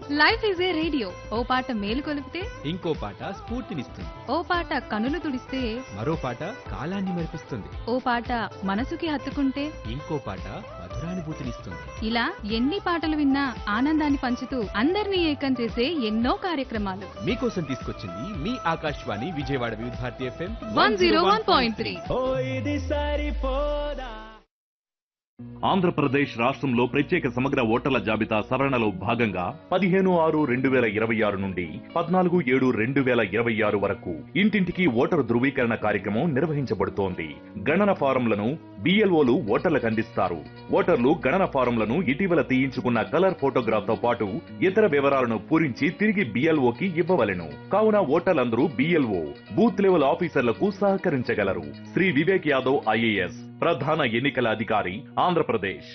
life is a radio ఓ పాట మేలు కొలిపితే ఇంకో పాట స్ఫూర్తినిస్తుంది ఓ పాట కనులు తుడిస్తే మరో పాట కాలాన్ని మరిపిస్తుంది ఓ పాట మనసుకి హత్తుకుంటే ఇంకో పాట మధురానుభూతినిస్తుంది ఇలా ఎన్ని పాటలు విన్నా ఆనందాన్ని పంచుతూ అందరినీ ఏకం చేసే ఎన్నో కార్యక్రమాలు మీకోసం తీసుకొచ్చింది మీ Akashvani Vijayawada Vividh Bharati FM one zero one point three Andhra Pradesh రాష్ట్రంలో ప్రత్యేక సమగ్ర ఓటర్ల జాబితా సవరణలో భాగంగా పదిహేను ఆరు రెండు వేల ఇరవై ఆరు నుండి పద్నాలుగు ఏడు రెండు వేల ఇరవై ఆరు వరకు ఇంటింటికి ఓటరు ధృవీకరణ కార్యక్రమం నిర్వహించబడుతోంది గణన ఫారంలను బిఎల్ఓలు ఓటర్లకు అందిస్తారు ఓటర్లు గణన ఫారంలను ఇటీవల తీయించుకున్న కలర్ ఫోటోగ్రాఫ్ తో పాటు ఇతర వివరాలను పూరించి తిరిగి బిఎల్ఓకి ఇవ్వవలెను కావున ఓటర్లందరూ బిఎల్ఓ బూత్ లెవెల్ ఆఫీసర్లకు సహకరించగలరు శ్రీ వివేక్ యాదవ్ ఐఏఎస్ ప్రధాన ఎన్నికల అధికారి Andhra Pradesh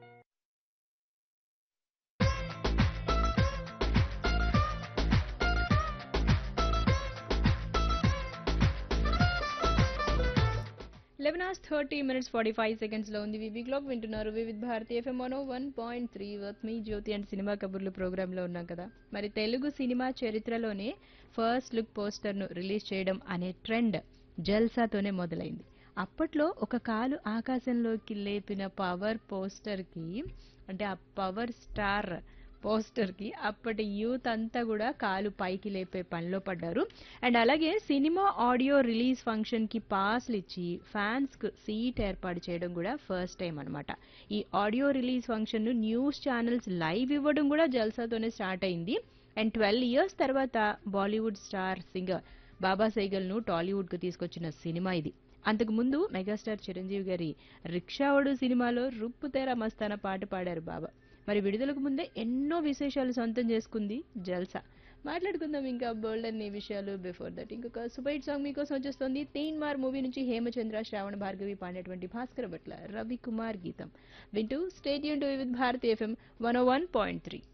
eleven hours thirty minutes forty five సెకండ్స్లో ఉంది వివి క్లాక్ వింటున్నారు వివిధ్ భారతి ఎఫ్ఎం మనో వన్ పాయింట్ త్రీ వర్త్ మీ జ్యోతి అండ్ సినిమా కబుర్లు ప్రోగ్రాంలో ఉన్నాం కదా మరి తెలుగు సినిమా చరిత్రలోనే ఫస్ట్ లుక్ పోస్టర్ను రిలీజ్ చేయడం అనే ట్రెండ్ జల్సాతోనే మొదలైంది అప్పట్లో ఒక కాలు ఆకాశంలోకి లేపిన పవర్ పోస్టర్కి అంటే ఆ పవర్ స్టార్ పోస్టర్కి అప్పటి యూత్ అంతా కూడా కాలు పైకి లేపే పనిలో పడ్డారు అండ్ అలాగే సినిమా ఆడియో రిలీజ్ ఫంక్షన్కి పాస్లు ఇచ్చి ఫ్యాన్స్కు సీట్ ఏర్పాటు చేయడం కూడా ఫస్ట్ టైం అనమాట ఈ ఆడియో రిలీజ్ ఫంక్షన్ను న్యూస్ ఛానల్స్ లైవ్ ఇవ్వడం కూడా జల్సాతోనే స్టార్ట్ అయింది అండ్ ట్వెల్వ్ ఇయర్స్ తర్వాత బాలీవుడ్ స్టార్ సింగర్ బాబా సైగల్ను టాలీవుడ్కు తీసుకొచ్చిన సినిమా ఇది అంతకుముందు మెగాస్టార్ చిరంజీవి గారి రిక్షావడు సినిమాలో రుప్పు తెర మస్తాన పాట పాడారు బాబా మరి విడుదలకు ముందే ఎన్నో విశేషాలు సొంతం చేసుకుంది జల్సా మాట్లాడుకుందాం ఇంకా బోల్డ్ అన్ని విషయాలు బిఫోర్ దట్ ఇంకొక సూపర్ సాంగ్ మీకోసం వచ్చేస్తుంది తీన్ మార్ మూవీ నుంచి హేమచంద్ర శ్రావణ భార్గవి పాడినటువంటి భాస్కర భట్ల రవి కుమార్ గీతం వింటూ stay tuned to with Bharati FM one one point three